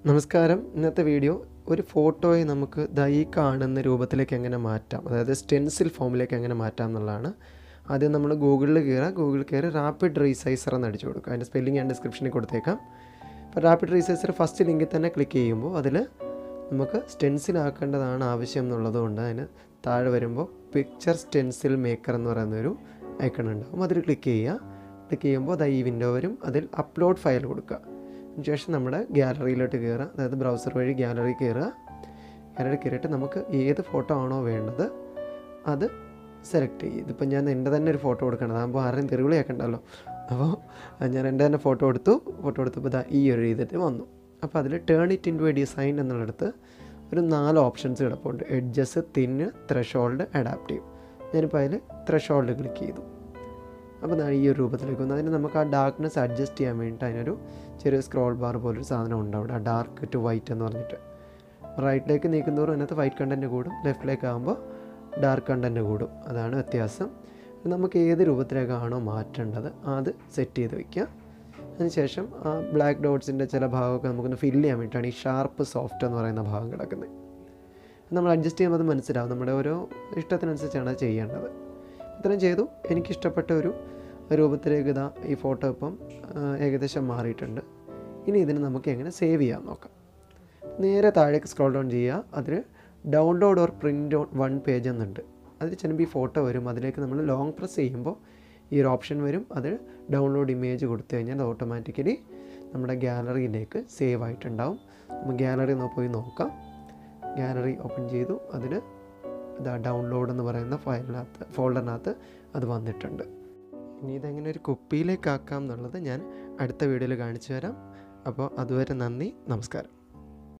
നമസ്കാരം ഇന്നത്തെ വീഡിയോ ഒരു ഫോട്ടോയെ നമുക്ക് ദാ ഈ കാണുന്ന രൂപത്തിലേക്ക് എങ്ങനെ മാറ്റാം അതായത് സ്റ്റെൻസിൽ ഫോമിലേക്ക് എങ്ങനെ മാറ്റാം എന്നുള്ളതാണ് ആദ്യം നമ്മൾ ഗൂഗിളിൽ കയറുക ഗൂഗിളിൽ കയറി റാപ്പിഡ് റീസൈസർ എന്ന് അടിച്ചു കൊടുക്കുക അതിൻ്റെ സ്പെല്ലിംഗ് ഞാൻ ഡിസ്ക്രിപ്ഷനിൽ കൊടുത്തേക്കാം അപ്പോൾ റാപ്പിഡ് റീസൈസർ ഫസ്റ്റ് ലിങ്കിൽ തന്നെ ക്ലിക്ക് ചെയ്യുമ്പോൾ അതിൽ നമുക്ക് സ്റ്റെൻസിൽ ആക്കേണ്ടതാണ് ആവശ്യം എന്നുള്ളത് കൊണ്ട് അതിന് താഴെ വരുമ്പോൾ പിക്ചർ സ്റ്റെൻസിൽ മേക്കർ എന്ന് പറയുന്ന ഒരു ഐക്കൺ ഉണ്ടാകും അതിൽ ക്ലിക്ക് ചെയ്യുക ക്ലിക്ക് ചെയ്യുമ്പോൾ അത് ഈ വിൻഡോ വരും അതിൽ അപ്ലോഡ് ഫയൽ കൊടുക്കുക അതിനുശേഷം നമ്മുടെ ഗ്യാലറിയിലോട്ട് കയറുക അതായത് ബ്രൗസർ വഴി ഗ്യാലറി കയറുക ഗ്യാലറി കയറിയിട്ട് നമുക്ക് ഏത് ഫോട്ടോ ആണോ വേണ്ടത് അത് സെലക്ട് ചെയ്യും ഇതിപ്പോൾ ഞാൻ എൻ്റെ തന്നെ ഒരു ഫോട്ടോ കൊടുക്കണം അതാകുമ്പോൾ ആരെയും തെറിവിളിയാക്കണ്ടല്ലോ അപ്പോൾ ഞാൻ എൻ്റെ തന്നെ ഫോട്ടോ എടുത്തു ഫോട്ടോ എടുത്തപ്പോൾ ഇതാ ഈ ഒരു രീതിയിൽ വന്നു അപ്പോൾ അതിൽ turn it into a design എന്നുള്ളിടത്ത് ഒരു നാല് ഓപ്ഷൻസ് കിടപ്പുണ്ട് എഡ്ജസ് തിന്ന് ത്രഷോൾഡ് അഡാപ്റ്റീവ് ഞാനിപ്പോൾ അതിൽ ത്രഷോൾഡ് ക്ലിക്ക് ചെയ്തു അപ്പോൾ ദാ ഈ ഒരു രൂപത്തിലേക്ക് വന്നു അതിന് നമുക്ക് ആ ഡാർക്ക്നെസ് അഡ്ജസ്റ്റ് ചെയ്യാൻ വേണ്ടിയിട്ട് അതിനൊരു ചെറിയ സ്ക്രോൾ ബാർ പോലൊരു സാധനം ഉണ്ട് അവിടെ ഡാർക്ക് ടു വൈറ്റ് എന്ന് പറഞ്ഞിട്ട് റൈറ്റിലേക്ക് നീക്കുന്നതോറും അതിനകത്ത് വൈറ്റ് കണ്ടൻറ്റ് കൂടും ലെഫ്റ്റിലേക്ക് ആകുമ്പോൾ ഡാർക്ക് കണ്ടൻറ്റ് കൂടും അതാണ് വ്യത്യാസം നമുക്ക് ഏത് രൂപത്തിലേക്കാണോ മാറ്റേണ്ടത് അത് സെറ്റ് ചെയ്ത് വയ്ക്കുക അതിനുശേഷം ആ ബ്ലാക്ക് ഡോട്ട്സിൻ്റെ ചില ഭാഗമൊക്കെ നമുക്കൊന്ന് ഫില്ല് ചെയ്യാൻ വേണ്ടിയിട്ടാണ് ഈ ഷാർപ്പ് സോഫ്റ്റ് എന്ന് പറയുന്ന ഭാഗം കിടക്കുന്നത് നമ്മൾ അഡ്ജസ്റ്റ് ചെയ്യുമ്പോൾ അത് മനസ്സിലാവും നമ്മുടെ ഓരോ ഇഷ്ടത്തിനനുസരിച്ചാണ് അത് ചെയ്യേണ്ടത് ഇത്രയും ചെയ്തു എനിക്കിഷ്ടപ്പെട്ട ഒരു രൂപത്തിലേക്ക് ഇതാ ഈ ഫോട്ടോ ഇപ്പം ആ, ഏകദേശം മാറിയിട്ടുണ്ട് ഇനി ഇതിന് നമുക്ക് എങ്ങനെ സേവ് ചെയ്യാൻ നോക്കാം നേരെ താഴേക്ക് സ്ക്രോൾ ഡൗൺ ചെയ്യുക അതിൽ download or print on one page എന്നുണ്ട് അതിൽ ചിലപ്പോൾ ഈ ഫോട്ടോ വരും അതിലേക്ക് നമ്മൾ ലോങ് പ്രസ് ചെയ്യുമ്പോൾ ഈ ഒരു ഓപ്ഷൻ വരും അത് ഡൗൺലോഡ് ഇമേജ് കൊടുത്തു കഴിഞ്ഞാൽ അത് ഓട്ടോമാറ്റിക്കലി നമ്മുടെ ഗാലറിയിലേക്ക് സേവ് ആയിട്ടുണ്ടാവും നമുക്ക് ഗാലറി പോയി നോക്കാം ഗാലറി ഓപ്പൺ ചെയ്തു അതിൽ ഇതാ ഡൗൺലോഡ് എന്ന് പറയുന്ന ഫയലിനകത്ത് ഫോൾഡറിനകത്ത് അത് വന്നിട്ടുണ്ട് ഇനി ഇതെങ്ങനെ ഒരു കുപ്പിയിലേക്ക് ആക്കാം എന്നുള്ളത് ഞാൻ അടുത്ത വീഡിയോയിൽ കാണിച്ചു തരാം അപ്പോൾ അതുവരെ നന്ദി നമസ്കാരം